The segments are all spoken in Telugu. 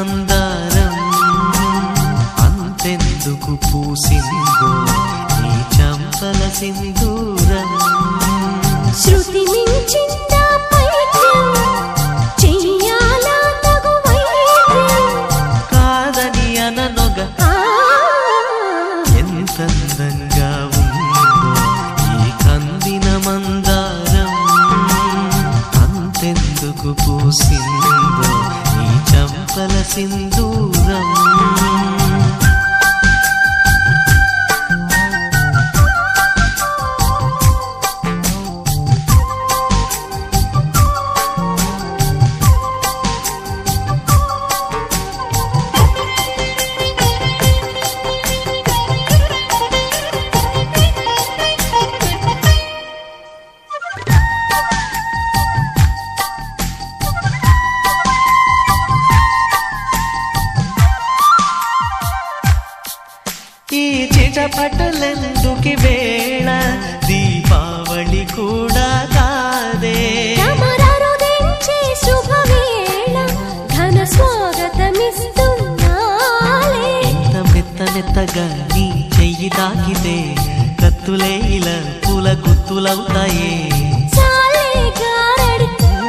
మందారం అంతెందుకు పూసిందో నీ చంపల సింధూరం శృతి మించిందా పైత్యం చెయ్యాలా తగు వైద్యం కాదని అననొగ ఆ, ఎంతందంగా ఉందో ఈ కందిన మందారం అంతెందుకు పూసిందో ఈ చంపల సింధూరం ఈ చిటపటలెందుకి వేళ దీపావళి కూడా కాదే రమరరుదించే శుభవేళ ఘన స్వాగతమిస్తున్నాలే ఇంత మెత్త మెత్తగా నీ చెయ్యి తాకితే కత్తులే ఇలా పూల గుత్తులవుతాయే చాలే గారడి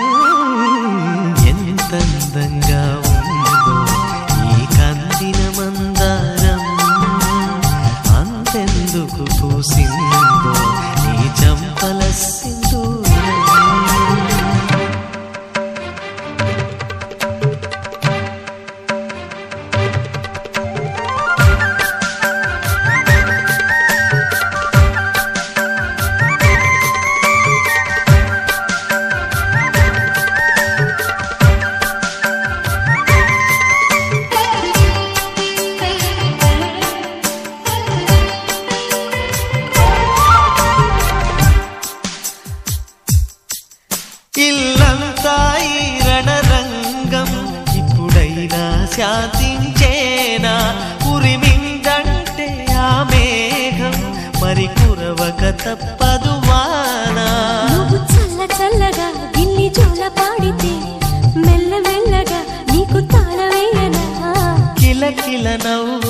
ఎంత అందంగా ఉందో ఈ కందిన మందారం అంతెందుకు పూసిందో ఈ చంపల సింధూరం ఇల్లంతా ఈ రణరంగం ఇప్పుడైనా శాంతించేనా ఉరిమిందంటే ఆ మేఘం మరి కురవక తప్పదు వానా నువ్వు చల్ల చల్లగా గిల్లి జోల పాడితే మెల్ల మెల్లగా నీకు తాళవేయనా కిల కిల నవ్వు